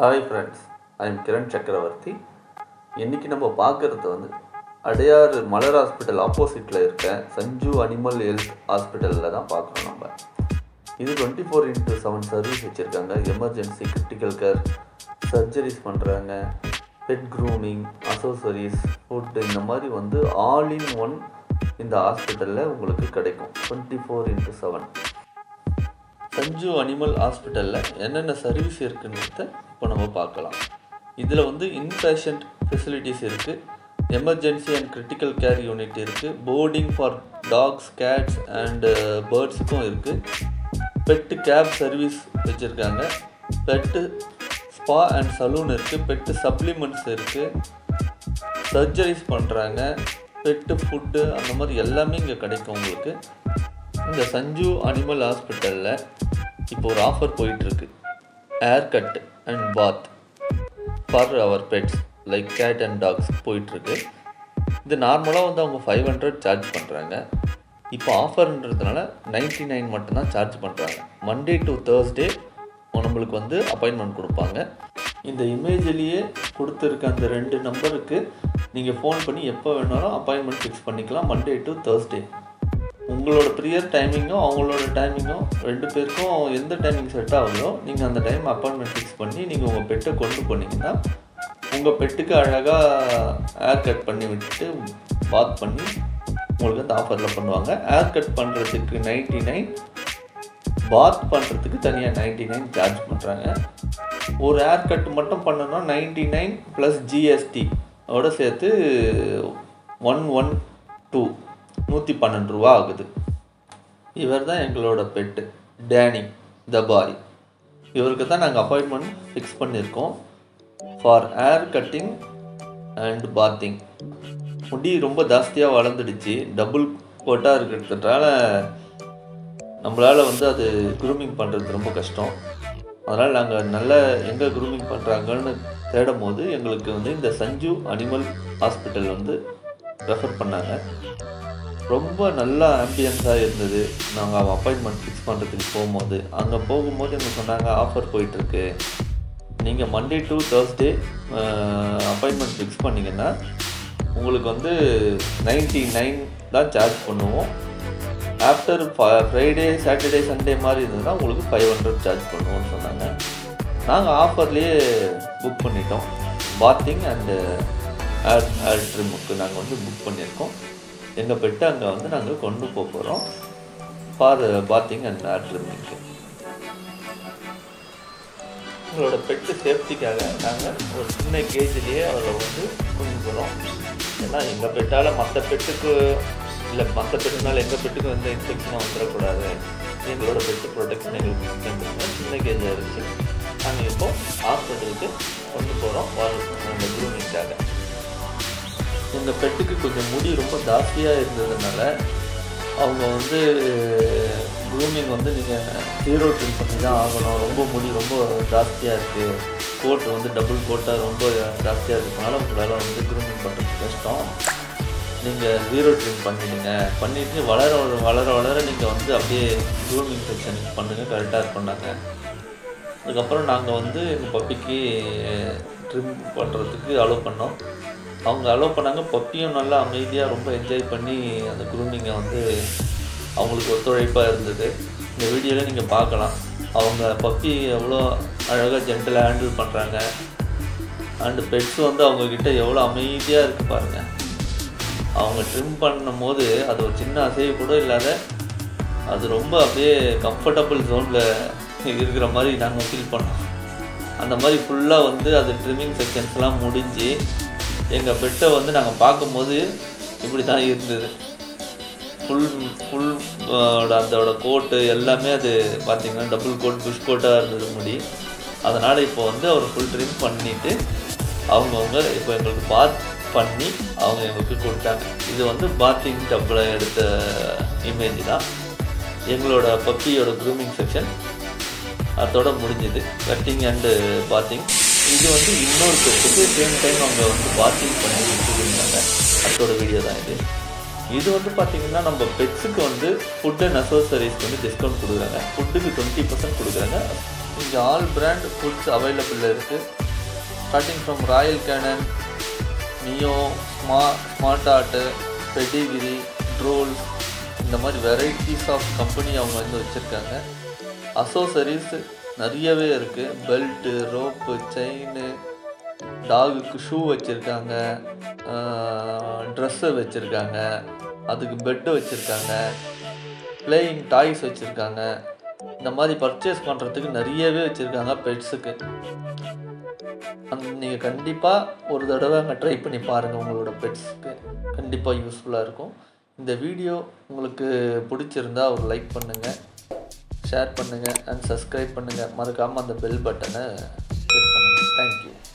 hi friends I'm Kiran சக்கரவர்த்தி இன்றைக்கி நம்ம பார்க்குறது வந்து அடையாறு மலர் ஹாஸ்பிட்டல் ஆப்போசிட்டில் இருக்க சஞ்சு அனிமல் ஹெல்த் ஹாஸ்பிட்டலில் தான் பார்க்குறோம் நம்ம இது twenty four into seven service வச்சுருக்காங்க எமர்ஜென்சி கிரிட்டிக்கல் கேர் சர்ஜரிஸ் பண்ணுறாங்க பெட் க்ரூமிங் அசோசரிஸ் ஃபுட் இந்த மாதிரி வந்து ஆல் இன் ஒன் இந்த ஹாஸ்பிட்டலில் உங்களுக்கு கிடைக்கும் twenty four into seven Sanju animal ஹாஸ்பிட்டலில் என்னென்ன சர்வீஸ் இருக்குன்றத இப்போ நம்ம பார்க்கலாம் இதில் வந்து இன்பேஷண்ட் ஃபெசிலிட்டிஸ் இருக்குது emergency and critical care unit இருக்குது boarding for dogs cats and பேர்ட்ஸுக்கும் இருக்குது பெட்டு கேப் சர்வீஸ் வச்சுருக்காங்க பெட்டு ஸ்பா அண்ட் சலூன் இருக்குது பெட்டு சப்ளிமெண்ட்ஸ் இருக்குது சர்ஜரிஸ் பண்ணுறாங்க பெட்டு ஃபுட்டு அந்த மாதிரி எல்லாமே இங்கே கிடைக்கும் உங்களுக்கு இந்த சஞ்சு அனிமல் ஹாஸ்பிட்டலில் இப்போ ஒரு ஆஃபர் போயிட்டுருக்கு hair cut and bath for our pets like cat and dogs போயிட்டுருக்கு இது நார்மலாக வந்து அவங்க ஃபைவ் ஹண்ட்ரட் சார்ஜ் பண்ணுறாங்க இப்போ ஆஃபர்ன்றதுனால நைன்ட்டி நைன் மட்டும்தான் சார்ஜ் பண்ணுறாங்க மண்டே டு தேர்ஸ்டே நம்மளுக்கு வந்து அப்பாயின்மெண்ட் கொடுப்பாங்க இந்த இமேஜ்லேயே கொடுத்துருக்க அந்த ரெண்டு நம்பருக்கு நீங்கள் ஃபோன் பண்ணி எப்போ வேணாலும் அப்பாயின்மெண்ட் ஃபிக்ஸ் பண்ணிக்கலாம் மண்டே டு தேர்ஸ்டே உங்களோட ப்ரியர் டைமிங்கும் அவங்களோட டைமிங்கும் ரெண்டு பேருக்கும் எந்த டைமிங் செட் ஆகுதோ நீங்கள் அந்த டைம் அப்பாயின்மெண்ட் ஃபிக்ஸ் பண்ணி நீங்கள் உங்கள் பெட்டை கொண்டு போனீங்கன்னா உங்கள் பெட்டுக்கு அழகாக ஏர் கட் பண்ணி விட்டுட்டு பாத் பண்ணி உங்களுக்கு அந்த ஆஃபரில் பண்ணுவாங்க ஏர் கட் பண்ணுறதுக்கு நைன்ட்டி நைன் பாத் பண்ணுறதுக்கு தனியாக நைன்ட்டி நைன் சார்ஜ் பண்ணுறாங்க ஒரு ஏர் கட் மட்டும் பண்ணணும்னா நைன்ட்டி நைன் ப்ளஸ் ஜிஎஸ்டி ஓட சேர்த்து ஒன் ஒன் டூ நூற்றி பன்னெண்டு ரூபா ஆகுது இவர் தான் எங்களோட பெட்டு டேனி த பாய் இவருக்கு தான் நாங்கள் அப்பாயின்மெண்ட் ஃபிக்ஸ் பண்ணியிருக்கோம் for hair cutting and bathing முடி ரொம்ப ஜாஸ்தியாக வளர்ந்துடுச்சு டபுள் கோட்டாக இருக்கிறதுனால நம்மளால் வந்து அது க்ரூமிங் பண்ணுறது ரொம்ப கஷ்டம் அதனால் நாங்கள் நல்ல எங்கே க்ரூமிங் பண்ணுறாங்கன்னு தேடும் போது எங்களுக்கு வந்து இந்த சஞ்சு அனிமல் ஹாஸ்பிட்டல் வந்து ரெஃபர் பண்ணாங்க ரொம்ப நல்லா ஆம்பியன்ஸாக இருந்தது நாங்கள் அப்பாயின்மெண்ட் ஃபிக்ஸ் பண்ணுறதுக்கு போகும்போது அங்கே போகும்போது எங்களுக்கு சொன்னாங்க ஆஃபர் போயிட்டுருக்கு நீங்கள் Monday to Thursday appointment fix பண்ணிங்கன்னா உங்களுக்கு வந்து நைன்ட்டி நைன் தான் சார்ஜ் பண்ணுவோம் ஆஃப்டர் ஃப்ரைடே சாட்டர்டே சண்டே மாதிரி இருந்ததுன்னா உங்களுக்கு ஃபைவ் ஹண்ட்ரட் சார்ஜ் பண்ணுவோம்னு சொன்னாங்க நாங்கள் ஆஃபர்லேயே புக் பண்ணிட்டோம் பாத்திங் அண்டு ஏர் ஏர் ட்ரிம்முக்கு நாங்கள் வந்து புக் பண்ணியிருக்கோம் எங்கள் பெட்டை அங்கே வந்து நாங்கள் கொண்டு போக போகிறோம் ஃபார் பாத்திங் அண்ட் ஏர் ட்ரிம்மிங்க்கு உங்களோட பெட்டு சேஃப்டிக்காக நாங்கள் ஒரு சின்ன கேஜ்லேயே அவரை வந்து கொண்டு போகிறோம் ஏன்னா எங்கள் பெட்டால் மற்ற பெட்டுக்கு இல்லை மற்ற பெட்டுனால எங்கள் பெட்டுக்கு எந்த இன்ஃபெக்ஷனும் வந்துடக்கூடாது எங்களோட பெட்டு ப்ரொடெக்ஷன் எங்களுக்கு முக்கியம் சின்ன கேஜாக இருந்துச்சு நாங்கள் இப்போ ஹாஸ்பிட்டலுக்கு கொண்டு போகிறோம் அந்த க்ரூமிங்காக எங்கள் பெட்டுக்கு கொஞ்சம் முடி ரொம்ப ஜாஸ்தியாக இருந்ததுனால அவங்க வந்து க்ரூமிங் வந்து நீங்கள் ஹீரோ ட்ரிம் பண்ணி தான் ஆகணும் ரொம்ப முடி ரொம்ப ஜாஸ்தியாக இருக்குது கோட் வந்து டபுள் கோட்டாக ரொம்ப ஜாஸ்தியாக இருக்கிறதுனால உங்களால் வந்து க்ரூமிங் பண்ணுறது கஷ்டம் நீங்கள் ஜீரோ ட்ரிம் பண்ணிடுங்க பண்ணிவிட்டு வளர வளர வளர நீங்கள் வந்து அப்படியே க்ரூமிங் செக்ஷன் பண்ணுங்கள் கரெக்டாக இருக்கும்னாங்க அதுக்கப்புறம் நாங்கள் வந்து எங்கள் பப்பிக்கு ட்ரிம் பண்ணுறதுக்கு அலோவ் பண்ணோம் அவங்க அலோவ் பண்ணாங்க பப்பியும் நல்லா அமைதியாக ரொம்ப என்ஜாய் பண்ணி அந்த க்ரூமிங்கை வந்து அவங்களுக்கு ஒத்துழைப்பாக இருந்தது இந்த வீடியோவில் நீங்கள் பார்க்கலாம் அவங்க பப்பி எவ்வளோ அழகாக ஜென்டலாக ஹேண்டில் பண்ணுறாங்க அண்டு பெட்ஸ் வந்து அவங்கக்கிட்ட எவ்வளோ அமைதியாக இருக்குது பாருங்கள் அவங்க ட்ரிம் பண்ணும் போது அது ஒரு சின்ன அசைவு கூட இல்லாத அது ரொம்ப அப்படியே கம்ஃபர்டபுள் ஜோனில் இருக்கிற மாதிரி நாங்கள் ஃபீல் பண்ணோம் அந்த மாதிரி ஃபுல்லாக வந்து அது ட்ரிம்மிங் செக்ஷன்ஸ்லாம் முடிஞ்சு எங்கள் பெட்டை வந்து நாங்கள் பார்க்கும்போது இப்படி தான் இருந்தது ஃபுல் ஃபுல் அதோட கோட்டு எல்லாமே அது பார்த்திங்கன்னா டபுள் கோட் புஷ் கோட்டாக இருந்தது முடி அதனால் இப்போ வந்து அவர் ஃபுல் ட்ரிம் பண்ணிவிட்டு அவங்கவுங்க இப்போ எங்களுக்கு பாத் பண்ணி அவங்க எங்களுக்கு கொடுத்தாங்க இது வந்து பாத்திங் டப்பில் எடுத்த இமேஜ் தான் எங்களோட பப்பியோட க்ரூமிங் செக்ஷன் அதோட முடிஞ்சுது கட்டிங் அண்டு பாத்திங் இது வந்து இன்னொரு பெட்டுக்கு சேம் டைம் அவங்க வந்து பாத்திங் பண்ணி கொடுத்துருந்தாங்க அதோட வீடியோ தான் இது இது வந்து பார்த்தீங்கன்னா நம்ம பெட்ஸுக்கு வந்து ஃபுட் அண்ட் அசோசரிஸ்க்கு வந்து டிஸ்கவுண்ட் கொடுக்குறாங்க ஃபுட்டுக்கு டுவெண்ட்டி பர்சன்ட் கொடுக்குறாங்க இங்கே ஆல் பிராண்ட் ஃபுட்ஸ் அவைலபிள் இருக்குது ஸ்டார்டிங் ஃப்ரம் ராயல் கேனன் நியோ ஸ்மா ஸ்மார்ட் ஆர்ட்டு பெடிகிரி ட்ரோல் இந்த மாதிரி வெரைட்டிஸ் ஆஃப் கம்பெனி அவங்க வந்து வச்சுருக்காங்க அசோசரிஸ் நிறையவே இருக்குது பெல்ட்டு ரோப்பு செயின்னு டாகுக்கு ஷூ வச்சுருக்காங்க ட்ரெஸ்ஸு வச்சுருக்காங்க அதுக்கு பெட்டு வச்சுருக்காங்க பிளேயிங் டாய்ஸ் வச்சுருக்காங்க இந்த மாதிரி பர்ச்சேஸ் பண்ணுறதுக்கு நிறையவே வச்சுருக்காங்க பெட்ஸுக்கு அந்த நீங்கள் கண்டிப்பாக ஒரு தடவை அங்கே ட்ரை பண்ணி பாருங்கள் உங்களோட பெட்ஸ்க்கு கண்டிப்பாக யூஸ்ஃபுல்லாக இருக்கும் இந்த வீடியோ உங்களுக்கு பிடிச்சிருந்தா ஒரு லைக் பண்ணுங்கள் ஷேர் பண்ணுங்கள் அண்ட் சப்ஸ்கிரைப் பண்ணுங்கள் மறக்காமல் அந்த பெல் பட்டனை கிளிக் பண்ணுங்கள் தேங்க்யூ